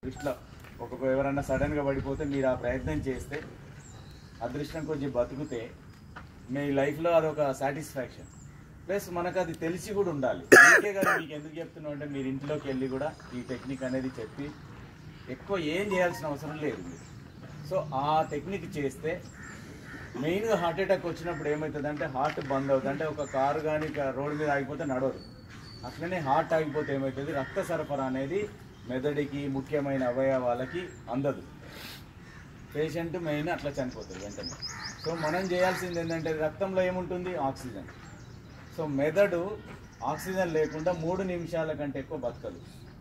ఇట్లా ఒక ఎవరన్నా సడన్గా పడిపోతే మీరు ఆ ప్రయత్నం చేస్తే అదృష్టం కొంచెం బతుకుతే మీ లైఫ్లో అదొక సాటిస్ఫాక్షన్ ప్లస్ మనకు అది తెలిసి కూడా ఉండాలి మీకే కదా మీకు ఎందుకు చెప్తున్నాం అంటే మీరు ఇంట్లోకి వెళ్ళి కూడా ఈ టెక్నిక్ అనేది చెప్పి ఎక్కువ ఏం చేయాల్సిన అవసరం లేదు మీరు సో ఆ టెక్నిక్ చేస్తే మెయిన్గా హార్ట్ అటాక్ వచ్చినప్పుడు ఏమవుతుంది అంటే హార్ట్ బంద్ అవుతుంది అంటే ఒక కారు కానీ రోడ్డు మీద ఆగిపోతే నడవదు అట్లనే హార్ట్ ఆగిపోతే ఏమవుతుంది రక్త సరఫరా అనేది మెదడుకి ముఖ్యమైన అవయవాలకి అందదు పేషెంట్ మెయిన్ అట్లా చనిపోతుంది వెంటనే సో మనం చేయాల్సింది ఏంటంటే రక్తంలో ఏముంటుంది ఆక్సిజన్ సో మెదడు ఆక్సిజన్ లేకుండా మూడు నిమిషాల కంటే ఎక్కువ బతకదు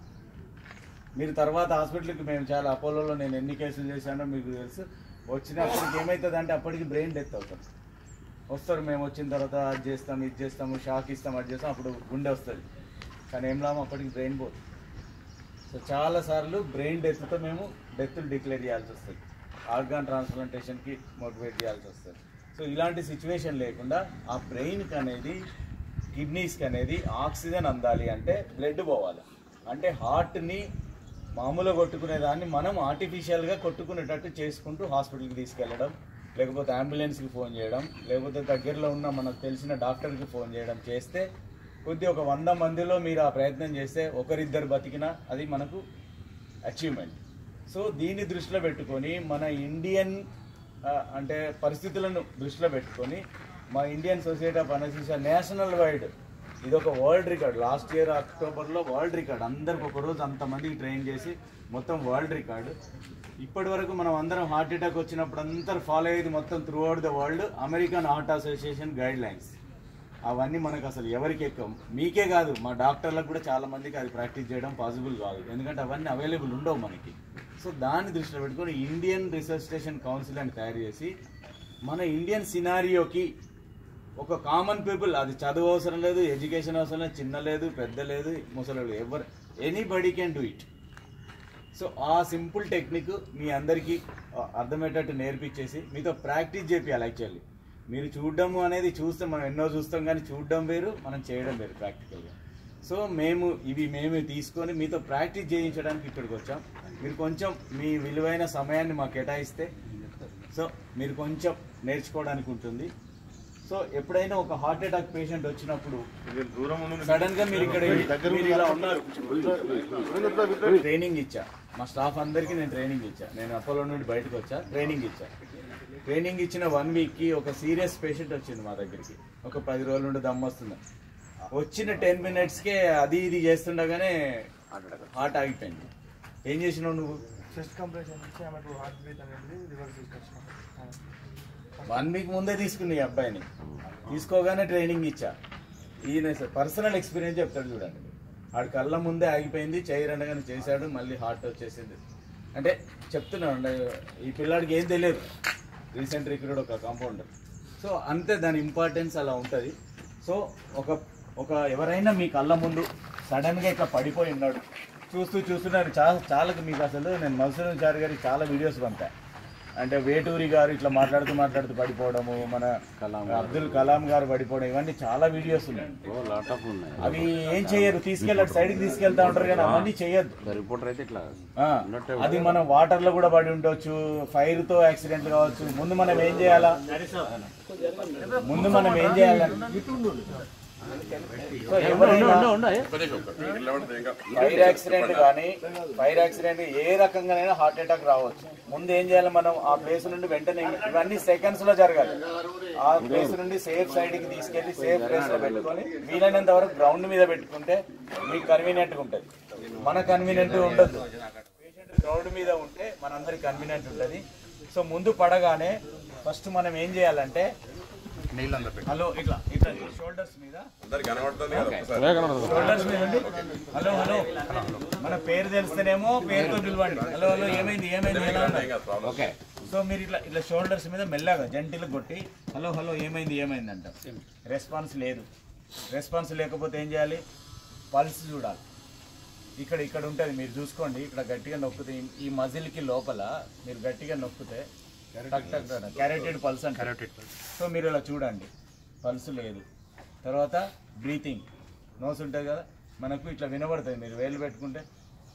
మీరు తర్వాత హాస్పిటల్కి మేము చాలా అపోలోలో నేను ఎన్ని కేసులు చేశానో మీకు తెలుసు వచ్చినప్పటికి ఏమవుతుంది అంటే అప్పటికి బ్రెయిన్ డెత్ అవుతాం వస్తారు మేము వచ్చిన తర్వాత అది చేస్తాం ఇది చేస్తాము షాక్ ఇస్తాం అది చేస్తాం అప్పుడు గుండె వస్తుంది కానీ ఏం లాభం అప్పటికి బ్రెయిన్ పోతుంది సో చాలాసార్లు బ్రెయిన్ డెత్తో మేము డెత్ డిక్లేర్ చేయాల్సి వస్తుంది ఆర్గాన్ ట్రాన్స్ప్లాంటేషన్కి మోటివేట్ చేయాల్సి వస్తుంది సో ఇలాంటి సిచ్యువేషన్ లేకుండా ఆ బ్రెయిన్కి అనేది కిడ్నీస్కి అనేది ఆక్సిజన్ అందాలి అంటే బ్లడ్ పోవాలి అంటే హార్ట్ని మామూలుగా కొట్టుకునే దాన్ని మనం ఆర్టిఫిషియల్గా కొట్టుకునేటట్టు చేసుకుంటూ హాస్పిటల్కి తీసుకెళ్ళడం లేకపోతే అంబులెన్స్కి ఫోన్ చేయడం లేకపోతే దగ్గరలో ఉన్న మనకు తెలిసిన డాక్టర్కి ఫోన్ చేయడం చేస్తే కొద్ది ఒక వంద మందిలో మీరు ఆ ప్రయత్నం చేస్తే ఒకరిద్దరు బతికినా అది మనకు అచీవ్మెంట్ సో దీన్ని దృష్టిలో పెట్టుకొని మన ఇండియన్ ఆ, అంటే పరిస్థితులను దృష్టిలో పెట్టుకొని మా Indian society of anaesthesia national wide ఇది ఒక వరల్డ్ రికార్డ్ లాస్ట్ ఇయర్ అక్టోబర్లో వరల్డ్ రికార్డ్ అందరికి ఒక రోజు అంతమందికి ట్రైన్ చేసి మొత్తం వరల్డ్ రికార్డు ఇప్పటి వరకు మనం అందరం హార్ట్ అటాక్ వచ్చినప్పుడు అందరు ఫాలో అయ్యేది మొత్తం throughout the world American heart association guidelines అవన్నీ మనకు అసలు ఎవరికి ఎక్కువ మీకే కాదు మా డాక్టర్లకు కూడా చాలా మందికి అది ప్రాక్టీస్ చేయడం పాసిబుల్ కాదు ఎందుకంటే అవన్నీ అవైలబుల్ ఉండవు మనకి సో దాన్ని దృష్టిలో పెట్టుకొని ఇండియన్ రీసెర్చ్ కౌన్సిల్ అని తయారు చేసి మన ఇండియన్ సినారియోకి ఒక కామన్ పీపుల్ అది చదువు అవసరం లేదు ఎడ్యుకేషన్ అవసరం లేదు చిన్న లేదు పెద్ద లేదు ముసలి లేదు ఎవరు anybody can do it so ఆ సింపుల్ టెక్నిక్ మీ అందరికీ ఆ, అర్థమయ్యేటట్టు నేర్పించేసి మీతో ప్రాక్టీస్ చేపియాలి యాక్చువల్లీ మీరు చూడడము అనేది చూస్తే మనం ఎన్నో చూస్తాం కానీ చూడడం వేరు మనం చేయడం వేరు ప్రాక్టికల్గా సో మేము ఇవి మేము తీసుకొని మీతో ప్రాక్టీస్ చేయించడానికి ఇక్కడికి వచ్చాం మీరు కొంచెం మీ విలువైన సమయాన్ని మాకు కేటాయిస్తే సో మీరు కొంచెం నేర్చుకోవడానికి ఉంటుంది సో ఎప్పుడైనా ఒక హార్ట్ అటాక్ పేషెంట్ వచ్చినప్పుడు సడన్ గా మీరు ఇక్కడ మీరు ఇలా ఉన్నారు ట్రైనింగ్ ఇచ్చా మా స్టాఫ్ అందరికీ నేను ట్రైనింగ్ ఇచ్చా నేను అపోలో నుండి బయటకు వచ్చా ట్రైనింగ్ ఇచ్చా ట్రైనింగ్ ఇచ్చిన వన్ వీక్ కి ఒక సీరియస్ పేషెంట్ వచ్చింది మా దగ్గరికి ఒక పది రోజుల నుండి దమ్ వస్తుంది వచ్చిన టెన్ మినిట్స్ కే అది ఇది చేస్తుండగానే హార్ట్ ఆగిపోయింది ఏం చేసినావు నువ్వు చెస్ట్ కంప్రెషన్ ఇచ్చి ఆమెకు హార్ట్ బ్రీత్ అనేది రివర్స్ తీసుకొచ్చినాం వన్ వీక్ ముందే తీసుకుని ఈ అబ్బాయిని తీసుకోగానే ట్రైనింగ్ ఇచ్చా ఈయన పర్సనల్ ఎక్స్పీరియన్స్ చెప్తాడు చూడండి ఆడి కళ్ళ ముందే ఆగిపోయింది చేయరండగానే చేశాడు మళ్ళీ హార్ట్ వచ్చేసింది అంటే చెప్తున్నాను అంటే ఈ పిల్లాడికి ఏం తెలియదు రీసెంట్ రిక్రూట్ ఒక కాంపౌండర్ సో అంతే దాని ఇంపార్టెన్స్ అలా ఉంటుంది సో ఒక ఒక ఎవరైనా మీ కళ్ళ ముందు సడన్గా ఇట్లా పడిపోయి ఉన్నాడు చూస్తూ చూస్తున్నారు చాలా చాలా మీకు అసలు నేను మధుసూదన్ చారి గారికి చాలా వీడియోస్ పంపా అంటే వేటూరి గారు ఇట్లా మాట్లాడుతూ మాట్లాడుతూ పడిపోవడము మన అబ్దుల్ కలాం గారు పడిపోవడం ఇవన్నీ చాలా వీడియోస్ ఉన్నాయి లాట్ ఆఫ్ ఉన్నాయి అవి ఏం చేయరు తీసుకెళ్ళి సైడ్కి తీసుకెళ్తా ఉంటారు కానీ అవన్నీ చేయొద్దు రిపోర్టర్ అయితే ఇట్లా ఆ, అది మనం వాటర్ లో కూడా పడి ఉండొచ్చు ఫైర్ తో యాక్సిడెంట్ కావచ్చు ముందు మనం ఏం చేయాలా ముందు మనం ఏం చేయాలి సో ఎవరైనా ఫైర్ యాక్సిడెంట్ కానీ ఫైర్ యాక్సిడెంట్ ఏ రకంగానైనా హార్ట్ అటాక్ రావచ్చు ముందు ఏం చేయాలి మనం ఆ ప్లేస్ నుండి వెంటనే ఇవన్నీ సెకండ్స్ లో జరగాలి ఆ ప్లేస్ నుండి సేఫ్ సైడ్ కి తీసుకెళ్లి సేఫ్ ప్లేస్ లో పెట్టుకొని వీలైనంత వరకు గ్రౌండ్ మీద పెట్టుకుంటే మీకు కన్వీనియంట్ గా ఉంటది మన కన్వీనియంట్ ఉండదు పేషెంట్ గ్రౌండ్ మీద ఉంటే మనందరికి కన్వీనియంట్ ఉంటుంది సో ముందు పడగానే ఫస్ట్ మనం ఏం చేయాలంటే హలో ఇట్లా ఇట్లా షోల్డర్స్ మీద షోల్డర్స్ మీద ఉండి హలో హలో మన పేరు తెలిస్తేనేమో పేరుతో పిలవండి హలో హలో ఏమైంది ఏమైంది ఎలా ఉన్నారు ఓకే సో మీరు ఇట్లా ఇట్లా షోల్డర్స్ మీద మెల్లగా జంటిలు కొట్టి హలో హలో ఏమైంది ఏమైంది అంట రెస్పాన్స్ లేదు రెస్పాన్స్ లేకపోతే ఏం చేయాలి పల్స్ చూడాలి ఇక్కడ ఇక్కడ ఉంటుంది మీరు చూసుకోండి ఇక్కడ గట్టిగా నొక్కితే ఈ- ఈ మజిల్కి లోపల మీరు గట్టిగా నొక్కితే టక్ టక్ క్యారెటెడ్ పల్స్ అంటే సో మీరు ఇలా చూడండి పల్స్ లేదు తర్వాత బ్రీతింగ్ నోస్ ఉంటుంది కదా మనకు ఇట్లా వినబడుతుంది మీరు వేలు పెట్టుకుంటే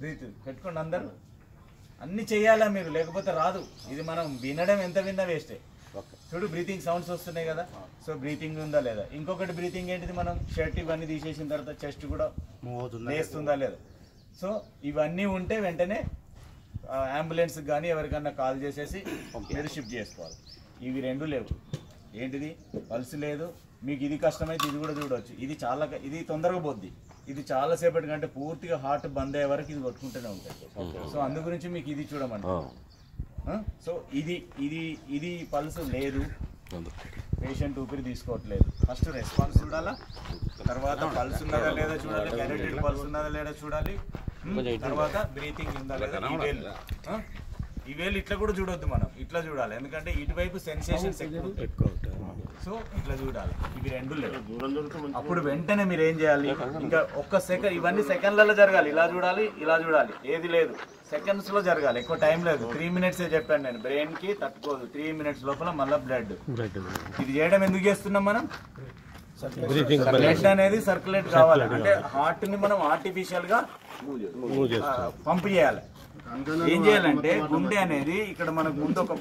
బ్రీత్ పెట్టుకోండి అందరు అన్ని చేయాలా మీరు లేకపోతే రాదు ఇది మనం వినడం ఎంత విన్నా వేస్టే చూడు బ్రీతింగ్ సౌండ్స్ వస్తున్నాయి కదా సో బ్రీతింగ్ ఉందా లేదా ఇంకొకటి బ్రీతింగ్ ఏంటిది మనం షర్ట్ ఇవన్నీ తీసేసిన తర్వాత చెస్ట్ కూడా లేస్తుందా లేదా సో ఇవన్నీ ఉంటే వెంటనే అంబులెన్స్ కానీ ఎవరికన్నా కాల్ చేసేసి మీరు షిఫ్ట్ చేసుకోవాలి ఇవి రెండు లేవు ఏంటిది పల్స్ లేదు మీకు ఇది కష్టమైతే ఇది కూడా చూడవచ్చు ఇది చాలా క- ఇది తొందరగా పోద్ది ఇది చాలా సేపటి కంటే పూర్తిగా హార్ట్ బంద్ అయ్యే వరకు ఇది కొట్టుకుంటూనే ఉంటుంది సో అందు గురించి మీకు ఇది చూడమంట ఆ? సో ఇది ఇది ఇది పల్స్ లేదు పేషెంట్ ఊపిరి తీసుకోవట్లేదు ఫస్ట్ రెస్పాన్స్ చూడాలా తర్వాత పల్స్ ఉన్నదా లేదా చూడాలి క్యారెటెడ్ పల్స్ ఉన్నదా లేదా చూడాలి ఉమ్, తర్వాత బ్రీతింగ్ ఉందా లేదా ఈ వేలు ఆ? ఈ వేలు ఇట్లా కూడా చూడొద్దు మనం ఇట్లా చూడాలి ఎందుకంటే ఇటువైపు సెన్సేషన్స్ ఎక్కువ సో ఇట్లా చూడాలి ఇవి రెండు లేవు అప్పుడు వెంటనే మీరు ఏం చేయాలి ఇంకా ఒక్క సెకండ్ ఇవన్నీ సెకండ్లలో జరగాలి ఇలా చూడాలి ఇలా చూడాలి ఏది లేదు సెకండ్స్ లో జరగాలి ఎక్కువ టైం లేదు త్రీ మినిట్స్ చెప్పాను నేను బ్రెయిన్ కి తట్టుకోదు త్రీ మినిట్స్ లోపల మళ్ళీ బ్లడ్ ఇది చేయడం ఎందుకు చేస్తున్నాం మనం బ్లడ్ అనేది సర్క్యులేట్ కావాలి అంటే హార్ట్ ని మనం ఆర్టిఫిషియల్ గా పంప్ చేయాలి ఏం చేయాలంటే గుండె అనేది ఇక్కడ మనకు ముందు ఒక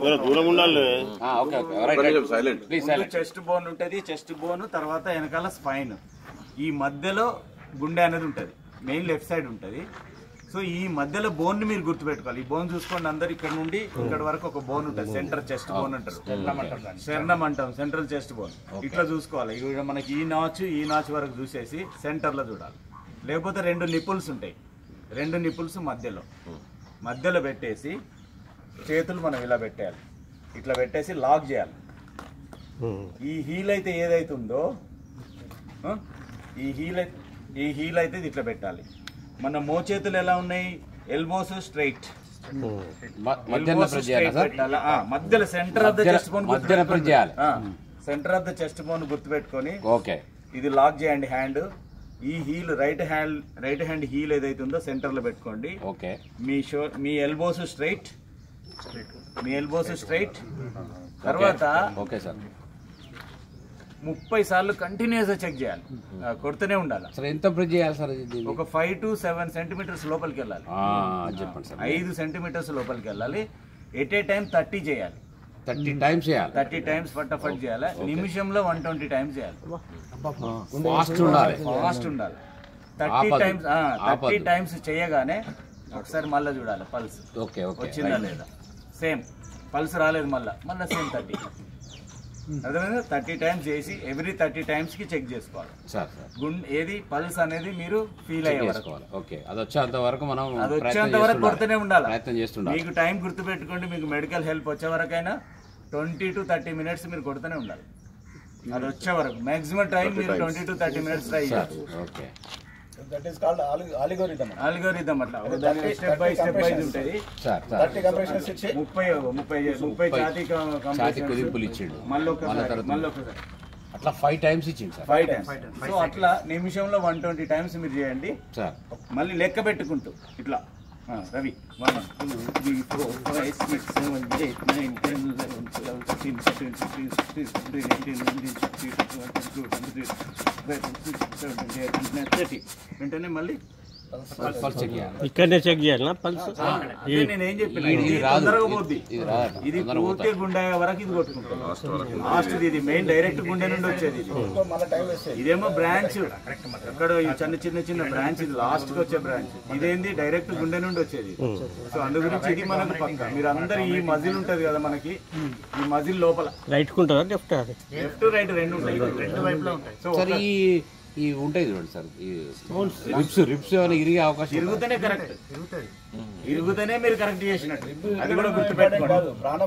చెస్ట్ బోన్ ఉంటది చెస్ట్ బోన్ తర్వాత వెనకాల స్పైన్ ఈ మధ్యలో గుండె అనేది ఉంటది మెయిన్ లెఫ్ట్ సైడ్ ఉంటది సో ఈ మధ్యలో బోన్ ని మీరు గుర్తుపెట్టుకోవాలి ఈ బోన్ చూసుకోండి అందరు ఇక్కడ నుండి ఇక్కడ వరకు ఒక బోన్ ఉంటుంది సెంటర్ చెస్ట్ బోన్ అంటారు శరణం అంటాం సెంట్రల్ చెస్ట్ బోన్ ఇట్లా చూసుకోవాలి ఇక్కడ మనకి ఈ నాచు ఈ నాచు వరకు చూసేసి సెంటర్ లో చూడాలి లేకపోతే రెండు నిపుల్స్ ఉంటాయి రెండు నిపుల్స్ మధ్యలో మధ్యలో పెట్టేసి చేతులు మనం ఇలా పెట్టేయాలి ఇట్లా పెట్టేసి లాక్ చేయాలి ఈ హీల్ అయితే ఏదైతే ఉందో ఆ, ఈ హీల్ అయితే ఈ హీల్ అయితే ఇది ఇట్లా పెట్టాలి మన మోచేతులు ఎలా ఉన్నాయి ఎల్బోస్ స్ట్రైట్ మధ్యాహ్నం ప్రెస్ చేయాలా సార్ మధ్యలో సెంటర్ ఆఫ్ ద మధ్యలో- చెస్ట్ బోన్ మధ్యలో press చేయాలి. Centre of the chest bone గుర్తుపెట్టుకొని ఓకే ఇది లాక్ చేయండి హ్యాండ్ ఈ heel right hand right hand heel ఏదైతే ఉందో సెంటర్ లో పెట్టుకోండి ఓకే మీ షో మీ ఎల్బోస్ స్ట్రైట్ మీ ఎల్బోస్ స్ట్రైట్ తర్వాత ఓకే సార్ ముప్పై సార్లు కంటిన్యూస్ గా చెక్ చేయాలి ఆ, కొడుతూనే ఉండాలి సార్ ఎంత ప్రెస్ చేయాలి సార్ ఇది దీన్ని? ఒక ఫైవ్ టు సెవెన్ సెంటీమీటర్స్ లోపలికి వెళ్ళాలి ఆ, అది చెప్పండి సార్ ఐదు సెంటీమీటర్స్ లోపలికి వెళ్ళాలి ఎట్ ఏ టైం థర్టీ చేయాలి థర్టీ టైమ్స్ చేయాలి థర్టీ టైమ్స్ ఫటాఫట్ చేయాలి నిమిషంలో వన్ ట్వంటీ టైమ్స్ చేయాలి ఫాస్ట్ ఉండాలి ఫాస్ట్ ఉండాలి థర్టీ ఆపద్దు. టైమ్స్ థర్టీ ఆపద్దు. టైమ్స్ చేయగానే ఒకసారి మళ్ళీ చూడాలి పల్స్ ఓకే ఓకే వచ్చిందా లేదా సేమ్ పల్స్ రాలేదు మళ్ళా మళ్ళీ సేమ్ థర్టీ అర్థమైందా థర్టీ టైమ్స్ చేసి ఎవ్రీ థర్టీ టైమ్స్ కి చెక్ చేసుకోవాలి సార్ సార్ గుండె ఏది పల్స్ అనేది మీరు ఫీల్ అయ్యే వరకు చేసుకోవాలి ఓకే అది వచ్చేంత వరకు మనం అది ప్రయత్నం వచ్చేంత వరకు చేస్తుండాలి. కొడుతూనే ఉండాలి ప్రయత్నం చేస్తుండాలి మీకు టైం గుర్తు పెట్టుకోండి మీకు మెడికల్ హెల్ప్ వచ్చే వరకైనా ట్వంటీ టు థర్టీ మినిట్స్ మీరు కొడుతూనే ఉండాలి అది వచ్చే వరకు మాక్సిమం టైం మీరు twenty to thirty minutes try sir చేయాలి okay that is called algorithm algorithm అట్లా దాని స్టెప్ బై స్టెప్ వైజ్ ఉంటుంది సార్ సార్ థర్టీ కంప్రెషన్స్ ఇచ్చి ముప్పై ముప్పై ముప్పై ఛాతీ ఛాతీ కుదింపులు ఇచ్చిండు మళ్ళీ మళ్ళీ ఒకసారి తర్వాత మళ్ళీ ఒకసారి అట్లా ఫైవ్ టైమ్స్ ఇచ్చిండు సార్ ఫైవ్ టైమ్స్ సో అట్లా నిమిషంలో వన్ ట్వంటీ టైమ్స్ మీరు చేయండి సార్ మళ్ళీ లెక్క పెట్టుకుంటూ ఇట్లా ఆ, Ravi one two three four five six seven eight nine ten eleven twelve thirteen fourteen fifteen sixteen seventeen eighteen nineteen twenty twenty two twenty three twenty six seventy eight nine thirty వెంటనే మళ్ళీ pulse check చేయాలి ఇక్కడనే check చేయాలనా pulse అదే నేను ఏం చెప్పిన ఇది ఇది రాదు. తొందరగా పోద్ది ఇది రాదట. ఇది తొందరగా పూర్తిగా గుండె అయ్యే వరకు ఇది కొట్టుకుంటుంది లాస్ట్ ఇది మెయిన్ డైరెక్ట్ గుండె నుండి వచ్చేది ఇది మళ్ళీ టైం వేస్ట్ ఇదేమో బ్రాంచ్ అక్కడ ఈ చిన్న చిన్న చిన్న బ్రాంచ్ ఇది లాస్ట్ కి వచ్చే బ్రాంచ్ ఇదేంది డైరెక్ట్ గుండె నుండి వచ్చేది సో అందు గురించి ఇది మనకు పక్క మీరు అందరు ఈ మజిల్ ఉంటది కదా మనకి ఈ మజిల్ లోపల రైట్ కుంటారా లెఫ్ట్ అది లెఫ్ట్ రైట్ రెండు ఉంటాయి రెండు వైపులా ఉంటాయి సో సార్ ఈ ఈ ఉంటాయి చూడండి సార్ ఈ రిప్స్ రిప్స్ ఏమైనా ఇరిగే అవకాశం ఉందా? ఇరుగుతూనే కరెక్ట్ ఇరుగుతూనే మీరు కరెక్ట్ చేసినట్టు అది కూడా గుర్తుపెట్టుకోండి ప్రాణం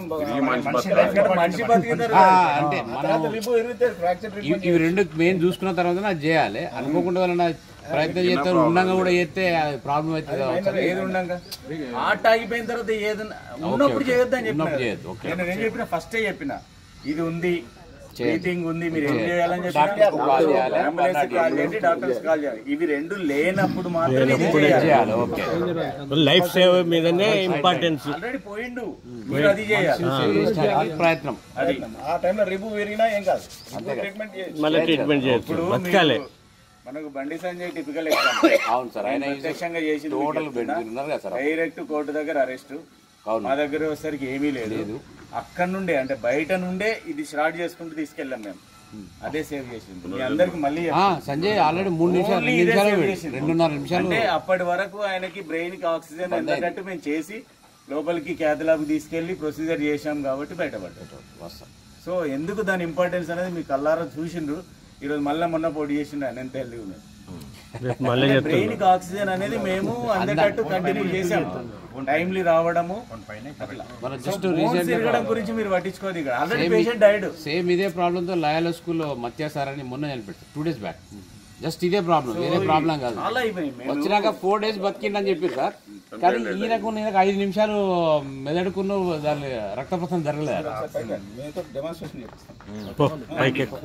మనిషి బతికిన ఆ, తర్వాత అంటే మనం రిబు ఇరిగితే ఫ్రాక్చర్ ఇవి ఇవి రెండు మెయిన్ చూసుకున్న తర్వాత నాకు చేయాలి అనుకోకుండా వాళ్ళ ప్రయత్నం చేస్తారు ఉండంగా కూడా చేస్తే ప్రాబ్లం అవుతుంది కావచ్చు. ఏది ఉండంగా ఆట ఆగిపోయిన తర్వాత ఏదన్నా ఉన్నప్పుడు చేయొద్దు అని ఉన్నప్పుడు చెప్పిన చేయొద్దు, ఓకే. నేను ఏం చెప్పిన ఫస్టే చెప్పిన ఇది ఉంది చేయండి. బ్రీతింగ్ ఉంది మీరు ఏం చేయాలని డాక్టర్కి కాల్ చేయాలి, అంబులెన్స్ కాల్ చేయండి డాక్టర్స్ కాల్ చేయాలి ఇవి రెండు లేనప్పుడు మాత్రం ఇది ఇది చేయాలి చేయాలి ఓకే లైఫ్ సేవ్ మీదనే ఇంపార్టెన్స్ ఆల్రెడీ పోయిండు మీరు అది చేయాలి అది ప్రయత్నం అది ఆ టైంలో రిబు విరిగినా ఏం కాదు ట్రీట్మెంట్ మళ్ళీ ట్రీట్మెంట్ చేయొచ్చు ఇప్పుడు బతకాలి మీరు మనకు బండి సంజయ్ టిపికల్ ఎగ్జాంపుల్ అవును సార్ ఆయన ప్రత్యక్షంగా చేసింది మీకు టోటల్ చెప్తున్నా. ఉన్నారు కదా సార్ డైరెక్ట్ కోర్టు దగ్గర అరెస్ట్ అవును మా దగ్గర వచ్చేసరికి ఏమీ లేదు అక్కడ నుండే అంటే బయట నుండే ఇది స్టార్ట్ చేసుకుంటూ తీసుకెళ్ళాం మేము అదే సేవ్ చేసింది మీ అందరికి మళ్ళీ ఆ, సంజయ్ ఆల్రెడీ మూడు నిమిషాలు Only రెండు ఇదే నిమిషాలు save చేసింది. రెండున్నర నిమిషాలు అంటే అప్పటి వరకు ఆయనకి బ్రెయిన్ కి ఆక్సిజన్ ఎంతకంటే మేము చేసి లోపలికి క్యాథలాబ్ తీసుకెళ్లి ప్రొసీజర్ చేశాం కాబట్టి బయటపడ్డాడు వస్తాం సో ఎందుకు దాని ఇంపార్టెన్స్ అనేది మీ కల్లారా చూసిండ్రు ఈరోజు మళ్ళీ మొన్న పోటీ చేసిండు ఆయన ఎంత హెల్దీ ఉన్నది రేపు మళ్ళీ బ్రెయిన్ కి ఆక్సిజన్ అనేది మేము అందేటట్టు కంటిన్యూ చేసాం టైమ్లీ రావడము అట్లా మన జస్ట్ Bones రీసెంట్ తిరగడం గురించి మీరు పట్టించుకోదు ఇక్కడ ఆల్రెడీ పేషెంట్ డైడ్ సేమ్ ఇదే ప్రాబ్లంతో లయాల స్కూల్లో మత్య సార్ అని మొన్న చనిపెట్టారు టూ డేస్ బ్యాక్ జస్ట్ ఇదే ప్రాబ్లం వేరే ప్రాబ్లం కాదు చాలా అయిపోయింది మేము వచ్చినాక ఫోర్ డేస్ బతికిండని చెప్పారు సార్ కానీ ఈయనకు ఈయనకు ఐదు నిమిషాలు మెదడుకున్న దాని రక్త ప్రసరణ జరగలేదు పైకి రండి. మీతో డెమాన్స్ట్రేషన్ చేపిస్తాం పో, పైకి ఎక్కు.